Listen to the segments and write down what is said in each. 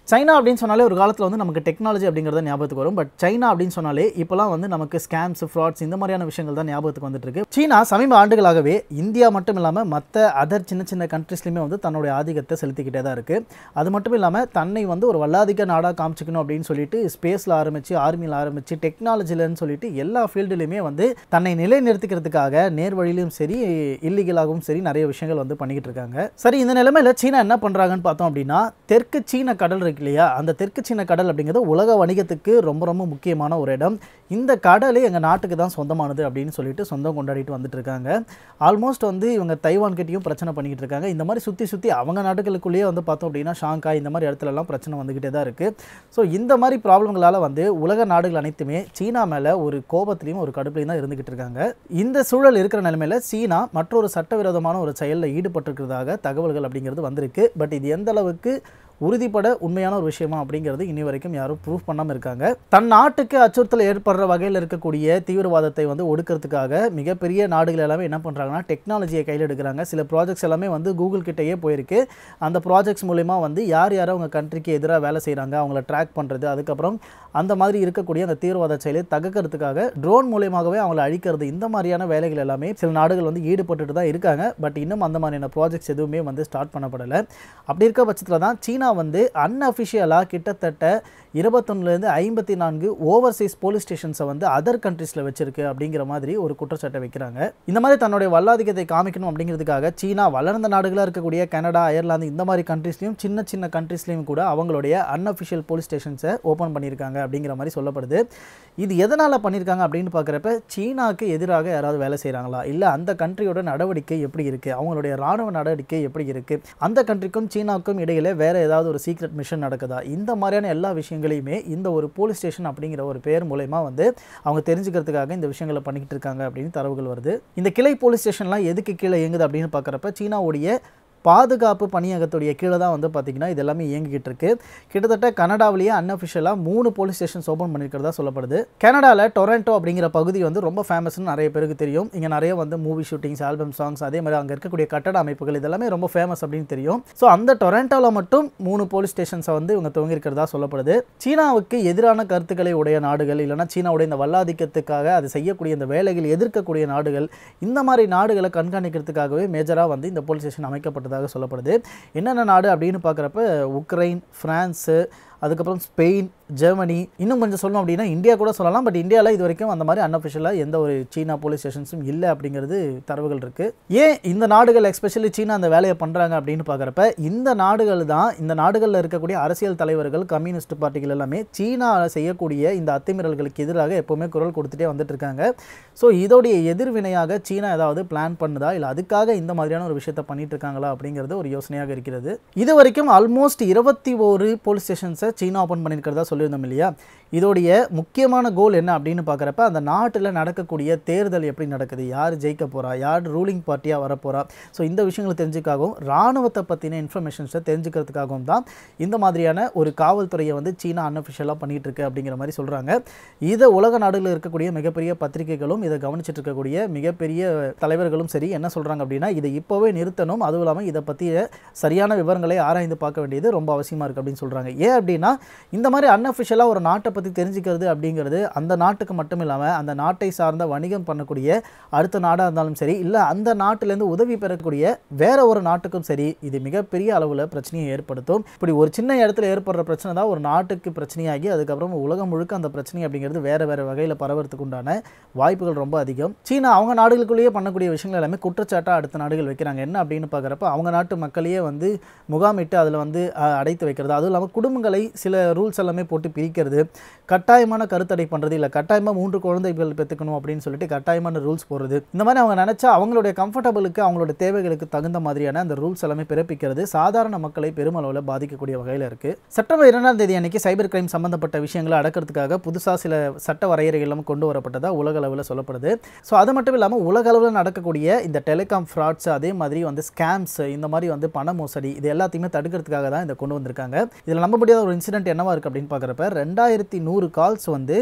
China அப்படின்னு சொன்னாலே ஒரு காலத்தில் வந்து நமக்கு டெக்னாலஜி அப்படிங்கிறத ஞாபகத்துக்கு வரும் பட் சைனா அப்படின்னு சொன்னாலே இப்போலாம் வந்து நமக்கு ஸ்கேம்ஸ் ஃப்ராட்ஸ் இந்த மாதிரியான விஷயங்கள் தான் ஞாபகத்துக்கு வந்துட்டு இருக்கு சீனா சமீப ஆண்டுகளாகவே இந்தியா மட்டும் இல்லாமல் மற்ற அதர் சின்ன சின்ன கண்ட்ரிஸ்லையுமே வந்து தன்னுடைய ஆதிக்கத்தை செலுத்திக்கிட்டே தான் இருக்கு அது மட்டும் இல்லாமல் தன்னை வந்து ஒரு வல்லாதிக்க நாடாக காமிச்சிக்கணும் அப்படின்னு சொல்லிட்டு ஸ்பேஸில் ஆரம்பிச்சு ஆர்மியில் ஆரம்பிச்சு டெக்னாலஜிலன்னு சொல்லிட்டு எல்லா ஃபீல்டுலையுமே வந்து தன்னை நிலைநிறுத்திக்கிறதுக்காக நேர் வழியிலும் சரி இல்லீகலாகவும் சரி நிறைய விஷயங்கள் வந்து பண்ணிக்கிட்டு இருக்காங்க சரி இந்த நிலைமையில சீனா என்ன பண்றாங்கன்னு பார்த்தோம் அப்படின்னா தெற்கு சீன கடல் இருக்கு இல்லையா அந்த தெற்கு சீன கடல் அப்படிங்கிறது உலக வணிகத்துக்கு ரொம்ப ரொம்ப முக்கியமான ஒரு இடம் இந்த கடலே எங்கள் நாட்டுக்கு தான் சொந்தமானது அப்படின்னு சொல்லிட்டு சொந்தம் கொண்டாடிட்டு வந்துட்டு இருக்காங்க ஆல்மோஸ்ட் வந்து இவங்க தைவான் கிட்டயும் பிரச்சனை பண்ணிக்கிட்டு இருக்காங்க இந்த மாதிரி சுற்றி சுற்றி அவங்க நாடுகளுக்குள்ளேயே வந்து பார்த்தோம் அப்படின்னா ஷாங்காய் இந்த மாதிரி இடத்துலலாம் பிரச்சனை வந்துக்கிட்டே தான் இருக்குது ஸோ இந்த மாதிரி ப்ராப்ளங்களால் வந்து உலக நாடுகள் அனைத்துமே சீனா மேலே ஒரு கோபத்திலையும் ஒரு கடுப்புலையும் தான் இருந்துகிட்டு இருக்காங்க இந்த சூழல் இருக்கிற நிலைமையில சீனா மற்றொரு சட்டவிரோதமான ஒரு செயலில் ஈடுபட்டிருக்கிறதாக தகவல்கள் அப்படிங்கிறது வந்திருக்கு பட் இது எந்த அளவுக்கு உறுதிப்பட உண்மையான ஒரு விஷயமா அப்படிங்கிறது இனி வரைக்கும் யாரும் ப்ரூஃப் பண்ணாமல் இருக்காங்க தன் நாட்டுக்கு அச்சுறுத்தல் ஏற்படுற வகையில் இருக்கக்கூடிய தீவிரவாதத்தை வந்து ஒடுக்கிறதுக்காக மிகப்பெரிய நாடுகள் எல்லாமே என்ன பண்ணுறாங்கன்னா டெக்னாலஜியை கையில் எடுக்கிறாங்க சில ப்ராஜெக்ட்ஸ் எல்லாமே வந்து கூகுள் கிட்டேயே போயிருக்கு அந்த ப்ராஜெக்ட்ஸ் மூலயமா வந்து யார் யார் அவங்க கண்ட்ரிக்கு எதிராக வேலை செய்கிறாங்க அவங்கள ட்ராக் பண்ணுறது அதுக்கப்புறம் அந்த மாதிரி இருக்கக்கூடிய அந்த தீவிரவாத செயலை தகர்க்கறதுக்காக ட்ரோன் மூலியமாகவே அவங்கள அழிக்கிறது இந்த மாதிரியான வேலைகள் எல்லாமே சில நாடுகள் வந்து ஈடுபட்டுட்டு தான் இருக்காங்க பட் இன்னும் அந்த மாதிரியான ப்ராஜெக்ட்ஸ் எதுவுமே வந்து ஸ்டார்ட் பண்ணப்படலை அப்படி இருக்க பட்சத்தில் தான் சீனா வந்து அன்அஃபிஷியலாக கிட்டத்தட்ட இருபத்தொன்னுலேருந்து ஐம்பத்தி நான்கு ஓவர்சீஸ் போலீஸ் ஸ்டேஷன்ஸை வந்து அதர் கண்ட்ரீஸில் வச்சிருக்கு அப்படிங்கிற மாதிரி ஒரு குற்றச்சாட்டை வைக்கிறாங்க இந்த மாதிரி தன்னுடைய வல்லாதிக்கத்தை காமிக்கணும் அப்படிங்கிறதுக்காக சீனா வளர்ந்த நாடுகளாக இருக்கக்கூடிய கனடா அயர்லாந்து இந்த மாதிரி கண்ட்ரீஸ்லையும் சின்ன சின்ன கண்ட்ரீஸ்லையும் கூட அவங்களுடைய அன்அஃபிஷியல் போலீஸ் ஸ்டேஷன்ஸை ஓப்பன் பண்ணியிருக்காங்க அப்படிங்கிற மாதிரி சொல்லப்படுது இது எதனால் பண்ணியிருக்காங்க அப்படின்னு பார்க்குறப்ப சீனாவுக்கு எதிராக யாராவது வேலை செய்கிறாங்களா இல்லை அந்த கண்ட்ரியோட நடவடிக்கை எப்படி இருக்குது அவங்களுடைய ராணுவ நடவடிக்கை எப்படி இருக்குது அந்த கண்ட்ரிக்கும் சீனாவுக்கும் இடையில வேற ஏதாவது ஒரு சீக்ரெட் மிஷன் நடக்குதா இந்த மாதிரியான எல்லா விஷயங்களையுமே இந்த ஒரு போலீஸ் ஸ்டேஷன் அப்படிங்கிற ஒரு பேர் மூலயமா வந்து அவங்க தெரிஞ்சுக்கிறதுக்காக இந்த விஷயங்களை பண்ணிக்கிட்டு இருக்காங்க அப்படின்னு தரவுகள் வருது இந்த கிளை போலீஸ் ஸ்டேஷன்லாம் எதுக்கு கீழே இயங்குது அப்படின்னு பார்க்குறப்ப சீனாவுடைய பாதுகாப்பு பணியகத்துடைய கீழே தான் வந்து பார்த்திங்கன்னா இது எல்லாமே இயங்கிக்கிட்டு இருக்கு கிட்டத்தட்ட கனடாவிலேயே அன்அஃபிஷியலாக மூணு போலீஸ் ஸ்டேஷன்ஸ் ஓப்பன் பண்ணியிருக்கிறதா சொல்லப்படுது கனடாவில் டொரண்டோ அப்படிங்கிற பகுதி வந்து ரொம்ப ஃபேமஸ்னு நிறைய பேருக்கு தெரியும் இங்கே நிறைய வந்து மூவி ஷூட்டிங்ஸ் ஆல்பம் சாங்ஸ் அதே மாதிரி அங்கே இருக்கக்கூடிய கட்டட அமைப்புகள் இதெல்லாமே ரொம்ப ஃபேமஸ் அப்படின்னு தெரியும் ஸோ அந்த டொரண்டோவில் மட்டும் மூணு போலீஸ் ஸ்டேஷன்ஸை வந்து இவங்க துவங்கியிருக்கிறதா சொல்லப்படுது சீனாவுக்கு எதிரான கருத்துக்களை உடைய நாடுகள் இல்லைனா சீனாவுடைய இந்த வல்லாதிக்கத்துக்காக அது செய்யக்கூடிய இந்த வேலைகள் எதிர்க்கக்கூடிய நாடுகள் இந்த மாதிரி நாடுகளை கண்காணிக்கிறதுக்காகவே மேஜராக வந்து இந்த போலீஸ் ஸ்டேஷன் அமைக்கப்பட்டதாக சொல்லப்படுது என்னென்ன நாடு அப்படின்னு பார்க்குறப்ப உக்ரைன் ஃப்ரான்ஸு அதுக்கப்புறம் ஸ்பெயின் ஜெர்மனி இன்னும் கொஞ்சம் சொல்லணும் அப்படின்னா இந்தியா கூட சொல்லலாம் பட் இந்தியாவில் இது வரைக்கும் அந்த மாதிரி அன்அஃபிஷியலாக எந்த ஒரு சீனா போலீஸ் ஸ்டேஷன்ஸும் இல்லை அப்படிங்கிறது தரவுகள் இருக்குது ஏன் இந்த நாடுகள் எஸ்பெஷலி சீனா அந்த வேலையை பண்ணுறாங்க அப்படின்னு பார்க்குறப்ப இந்த நாடுகள் தான் இந்த நாடுகளில் இருக்கக்கூடிய அரசியல் தலைவர்கள் கம்யூனிஸ்ட் பார்ட்டிகள் எல்லாமே சீனா செய்யக்கூடிய இந்த அத்துமீறல்களுக்கு எதிராக எப்போவுமே குரல் கொடுத்துட்டே வந்துட்டு இருக்காங்க ஸோ இதோடைய எதிர்வினையாக சீனா ஏதாவது பிளான் பண்ணுதா இல்லை அதுக்காக இந்த மாதிரியான ஒரு விஷயத்தை பண்ணிட்டு இருக்காங்களா அப்படிங்கிறது ஒரு யோசனையாக இருக்கிறது இது வரைக்கும் ஆல்மோஸ்ட் இருபத்தி ஒரு போலீஸ் ஸ்டேஷன்ஸை சீனா ஓப்பன் பண்ணியிருக்கிறதா சொல்லியிருந்தோம் இல்லையா இதோடைய முக்கியமான கோல் என்ன அப்படின்னு பார்க்குறப்ப அந்த நாட்டில் நடக்கக்கூடிய தேர்தல் எப்படி நடக்குது யார் ஜெயிக்க போகிறா யார் ரூலிங் பார்ட்டியாக வரப்போகிறா ஸோ இந்த விஷயங்களை தெரிஞ்சுக்காகவும் இராணுவத்தை பற்றின இன்ஃபர்மேஷன்ஸை தெரிஞ்சுக்கிறதுக்காகவும் தான் இந்த மாதிரியான ஒரு காவல்துறையை வந்து சீனா அன்அஃபிஷியலாக பண்ணிகிட்டு இருக்கு அப்படிங்கிற மாதிரி சொல்கிறாங்க இதை உலக நாடுகளில் இருக்கக்கூடிய மிகப்பெரிய பத்திரிகைகளும் இதை கவனிச்சிட்டு இருக்கக்கூடிய மிகப்பெரிய தலைவர்களும் சரி என்ன சொல்கிறாங்க அப்படின்னா இதை இப்போவே நிறுத்தணும் அதுவும் இல்லாமல் இதை பற்றிய சரியான விவரங்களை ஆராய்ந்து பார்க்க வேண்டியது ரொம்ப அவசியமாக இருக்குது அப்படின்னு சொல்கிறாங்க ஏன் அப்படின்னா இந்த மாதிரி அன்அஃபிஷியலாக ஒரு நாட்டை பற்றி தெரிஞ்சுக்கிறது அப்படிங்கிறது அந்த நாட்டுக்கு மட்டும் இல்லாமல் அந்த நாட்டை சார்ந்த வணிகம் பண்ணக்கூடிய அடுத்த நாடாக இருந்தாலும் சரி இல்லை அந்த நாட்டிலேருந்து உதவி பெறக்கூடிய வேற ஒரு நாட்டுக்கும் சரி இது மிகப்பெரிய அளவில் பிரச்சனையை ஏற்படுத்தும் இப்படி ஒரு சின்ன இடத்துல ஏற்படுற பிரச்சனை தான் ஒரு நாட்டுக்கு பிரச்சனையாகி அதுக்கப்புறம் உலகம் முழுக்க அந்த பிரச்சனை அப்படிங்கிறது வேற வேற வகையில் பரவறதுக்கு உண்டான வாய்ப்புகள் ரொம்ப அதிகம் சீனா அவங்க நாடுகளுக்குள்ளேயே பண்ணக்கூடிய விஷயங்கள் எல்லாமே குற்றச்சாட்டாக அடுத்த நாடுகள் வைக்கிறாங்க என்ன அப்படின்னு பார்க்குறப்ப அவங்க நாட்டு மக்களையே வந்து முகாமிட்டு அதில் வந்து அஹ், அடைத்து வைக்கிறது அதுவும் இல்லாமல் குடும்பங்களை சில ரூல்ஸ் எல்லாமே போட்டு பிரிக்கிறது கட்டாயமான கருத்தடை பண்ணுறது இல்லை கட்டாயமாக மூன்று குழந்தைகள் பெற்றுக்கணும் அப்படின்னு சொல்லிட்டு கட்டாயமான ரூல்ஸ் போடுறது இந்த மாதிரி அவங்க நினச்சா அவங்களுடைய கம்ஃபர்டபுளுக்கு அவங்களோட தேவைகளுக்கு தகுந்த மாதிரியான அந்த ரூல்ஸ் எல்லாமே பிறப்பிக்கிறது சாதாரண மக்களை பெருமளவில் பாதிக்கக்கூடிய வகையில் இருக்குது செப்டம்பர் இரண்டாம் தேதி அன்னைக்கு சைபர் கிரைம் சம்பந்தப்பட்ட விஷயங்களை அடக்கிறதுக்காக புதுசாக சில சட்ட வரையறைகள் எல்லாம் கொண்டு வரப்பட்டதா உலக அளவில் சொல்லப்படுது ஸோ அது மட்டும் இல்லாமல் உலக அளவில் நடக்கக்கூடிய இந்த டெலிகாம் ஃப்ராட்ஸ் அதே மாதிரி வந்து ஸ்கேம்ஸ் இந்த மாதிரி வந்து பண மோசடி இது எல்லாத்தையுமே தடுக்கிறதுக்காக தான் இதை கொண்டு வந்திருக்காங்க இதில் நம்ப முடியாத ஒரு இன்சிடென்ட் என்னவா இருக்குது அப்படின்னு பார்க்குறப்ப ரெண்டாயிரத்தி நூறு கால்ஸ் வந்து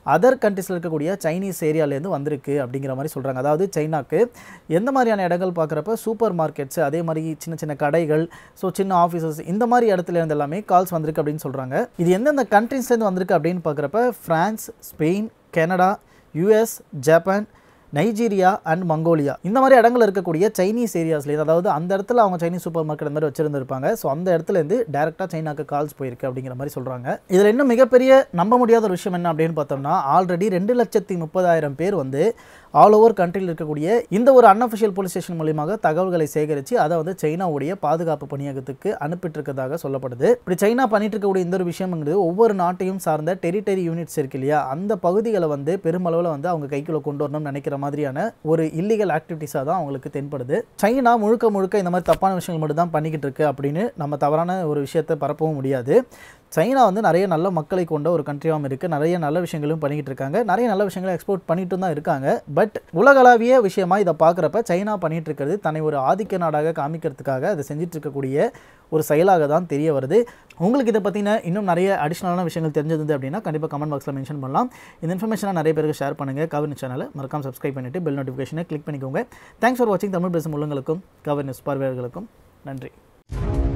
அதர் கண்ட்ரிஸில் இருக்கக்கூடிய சைனீஸ் ஏரியாலேருந்து வந்திருக்கு அப்படிங்கிற மாதிரி சொல்கிறாங்க அதாவது சைனாக்கு எந்த மாதிரியான இடங்கள் பார்க்குறப்ப சூப்பர் மார்க்கெட்ஸ் அதே மாதிரி சின்ன சின்ன கடைகள் ஸோ சின்ன ஆஃபீஸஸ் இந்த மாதிரி இடத்துல இருந்து எல்லாமே கால்ஸ் வந்திருக்கு அப்படின்னு சொல்கிறாங்க இது எந்தெந்த கண்ட்ரிஸ்லேருந்து வந்திருக்கு அப்படின்னு பார்க்குறப்ப France Spain Canada US Japan Nigeria and Mongolia இந்த மாதிரி இடங்கள் இருக்கக்கூடிய சைனீஸ் ஏரியாஸ்லேயே அதாவது அந்த இடத்துல அவங்க சைனீஸ் சூப்பர் மார்க்கெட் அந்த மாதிரி வச்சிருந்திருப்பாங்க ஸோ அந்த இடத்துலேருந்து டேரெக்டாக சைனாக்கு கால்ஸ் போயிருக்கு அப்படிங்கிற மாதிரி சொல்கிறாங்க இதில் இன்னும் மிகப்பெரிய நம்ப முடியாத ஒரு விஷயம் என்ன அப்படின்னு பார்த்தோம்னா ஆல்ரெடி ரெண்டு லட்சத்தி முப்பதாயிரம் பேர் வந்து ஆல் ஓவர் கண்ட்ரியில் இருக்கக்கூடிய இந்த ஒரு அன்அஃபிஷியல் போலீஸ் ஸ்டேஷன் மூலியமாக தகவல்களை சேகரித்து அதை வந்து சைனாவுடைய பாதுகாப்பு பணியகத்துக்கு அனுப்பிட்டு சொல்லப்படுது இப்படி சைனா பண்ணிட்டு இருக்கக்கூடிய இந்த ஒரு விஷயம்ங்கிறது ஒவ்வொரு நாட்டையும் சார்ந்த டெரிட்டரி யூனிட்ஸ் இருக்கு இல்லையா அந்த பகுதிகளை வந்து பெருமளவில் வந்து அவங்க கைக்குள்ள கொண்டு வரணும்னு நினைக்கிற மாதிரியான ஒரு இல்லீகல் ஆக்டிவிட்டீஸாக தான் அவங்களுக்கு தென்படுது சைனா முழுக்க முழுக்க இந்த மாதிரி தப்பான விஷயங்கள் மட்டும் தான் பண்ணிக்கிட்டு இருக்கு அப்படின்னு நம்ம தவறான ஒரு விஷயத்தை பரப்பவும் முடியாது சைனா வந்து நிறைய நல்ல மக்களை கொண்ட ஒரு கண்ட்ரியாகவும் இருக்குது நிறைய நல்ல விஷயங்களும் பண்ணிக்கிட்டு இருக்காங்க நிறைய நல்ல விஷயங்களை எக்ஸ்போர்ட் பண்ணிட்டு தான் இருக்காங்க பட் உலகளாவிய விஷயமா இதை பார்க்குறப்ப சைனா பண்ணிட்டு இருக்கிறது தன்னை ஒரு ஆதிக்க நாடாக காமிக்கிறதுக்காக அதை செஞ்சுட்டு இருக்கக்கூடிய ஒரு செயலாக தான் தெரிய வருது உங்களுக்கு இதை பற்றின இன்னும் நிறைய அடிஷ்னலான விஷயங்கள் தெரிஞ்சது அப்படின்னா கண்டிப்பாக கமெண்ட் பாக்ஸில் மென்ஷன் பண்ணலாம் இந்த இன்ஃபர்மேஷனை நிறைய பேருக்கு ஷேர் பண்ணுங்கள் கவர் நியூஸ் சேனலை மறக்காம சப்ஸ்கிரைப் பண்ணிவிட்டு பெல் நோட்டிஃபிகேஷனை கிளிக் பண்ணிக்கோங்க தேங்க்ஸ் ஃபார் வாட்சிங் தமிழ் பேசும் உள்ளங்களுக்கும் கவர் நியூஸ் பார்வையாளர்களுக்கும் நன்றி